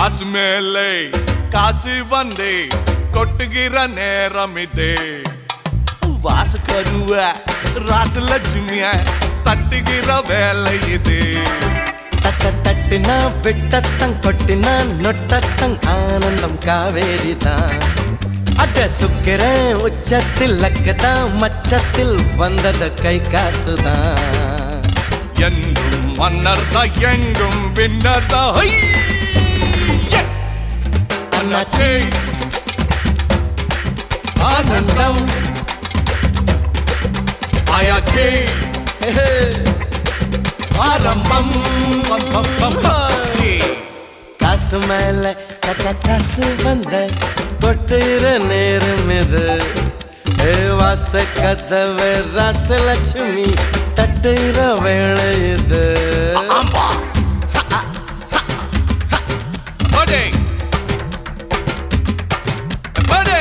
காசு மேலே காசு வந்தே கொட்டுகிற நேரம் இது வாசு கருவ ராசு லட்சுமிய தட்டுகிற வேலை இது தட்ட தட்டினா விட்டத்தங் கொட்டினா நொட்டத்தங் ஆனந்தம் காவேரி தான் அட சுக்கிறேன் உச்சத்தில் லக்கதான் மச்சத்தில் வந்தது கை காசுதான் என்றும் மன்னர் தான் எங்கும் பின்னர் தான் ஹை! யே! அண்ணாச்சி ஆனந்தம் ஆயாச்சி ஆரம்பம் பம், பம், பம், பம். காசு மேல கட்ட காசு வந்த கொட்டுற நேரம் இது ஏ வாச கதவு ராசலட்சுமி தட்டுற வேலை இது ஆம்பா Bade Bade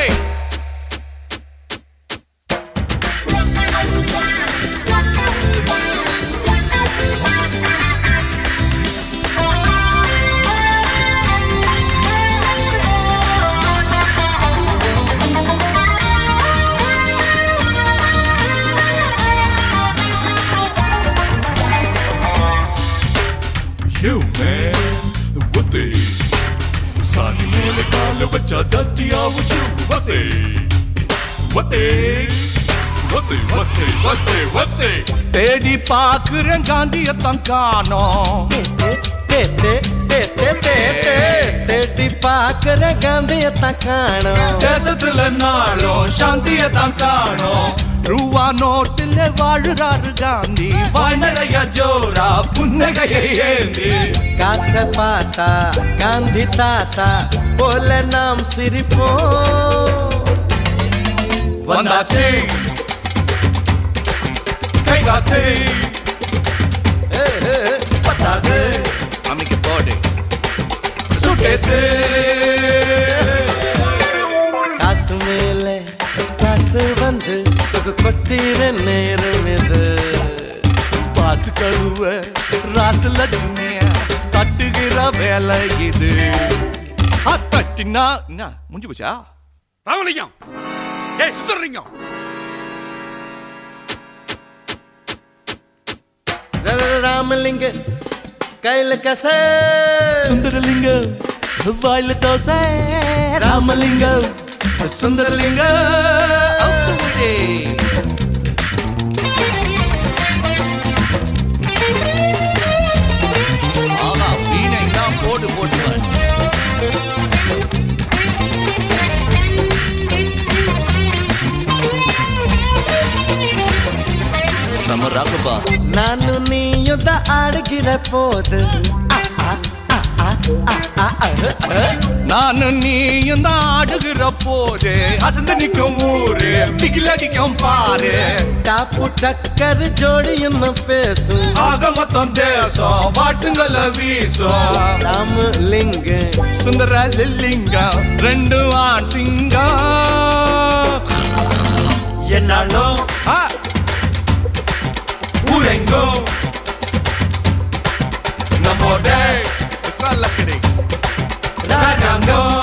You man, what the? சாணி மேல கால வச்சா தத்தியாவுச்சு what the? What the? What the? What the? What the? What the? தேடி பாக்குறேன் காந்தியத்தான் காணோம் தே, தே, தே, தே, தே, தே, தேடி பாக்குற காந்தியத்தான் காணும் தேசத்துல நாளும் சாந்தியத்தான் காணோம் ரூவா நோட்டுல வாழுறாரு காந்தி வாய் நிறைய ஜோரா புன்னகையை ஏந்தி காசை பார்த்தா காந்தி தாத்தா போல நாம் சிரிப்போம் வந்தாச்சு கைகாசு ஏ, ஏ, பத்தாது அமைக்க போடு சுட்டேசு காசு மேல காசு வந்து தொகு கொட்டிற நேரம் இது பாசு கழுவ ராசு லட்சுமிய தட்டுகிற வேலை இது ஆ, தட்டினா என்ன முடிஞ்சு போச்சா ராமலிங்கம் ஏய் சுந்தரலிங்கம் ர- ர- ராமலிங்க கையில கச சுந்தரலிங்கம் வாயில தோசை ராமலிங்கம் சுந்தரலிங்கம் அவுத்து விடு. ஆஹா, வீணை தான் போடு போட்டு பாரு. செம ராகப்பா ನಾನು ನೀಯುದ ಆಡಗಿರ போது அ, அ, அ, அ, அ, அ, அ, அ. நானு நீயும் தான் ஆடுகிற போது அசந்து நிக்கும் ஊரு பிகில் அடிக்கும் பாரு டாப்பு டக்கர் ஜோடி என்ன பேசும் ஆக மொத்தம் தேசம் வாட்டுங்கள வீசும் ராமலிங்க சுந்தர லில்லிங்கம் ரெண்டு ஆண் சிங்கம் என்னாலும் ஆ! ஊரெங்கும் நம்மோட கள்ளக்கடை ராஜாங்கம்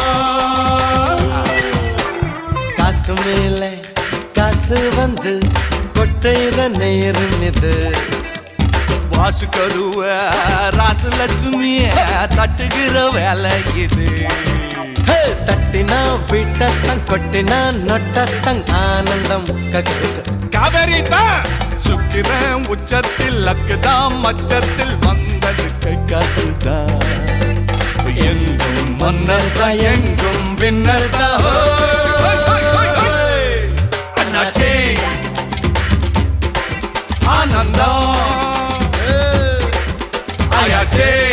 காசு மேல காசு வந்து கொட்டையிற நேரம் இது வாசு கருவ ராசு லட்சுமிய தட்டுகிற வேலை இது ஹே, தட்டினா விட்டத்தங் கொட்டினா நொட்டத்தங் ஆனந்தம் கக்கு காவேரி தான் சுக்கிரன் உச்சத்தில் லக்குதான் மச்சத்தில் வந்தது கை காசுதான் எங்கும் மன்னர் தான் எங்கும் வின்னர் தான் அண்ணாச்சி ஆனந்தம் ஆயாச்சே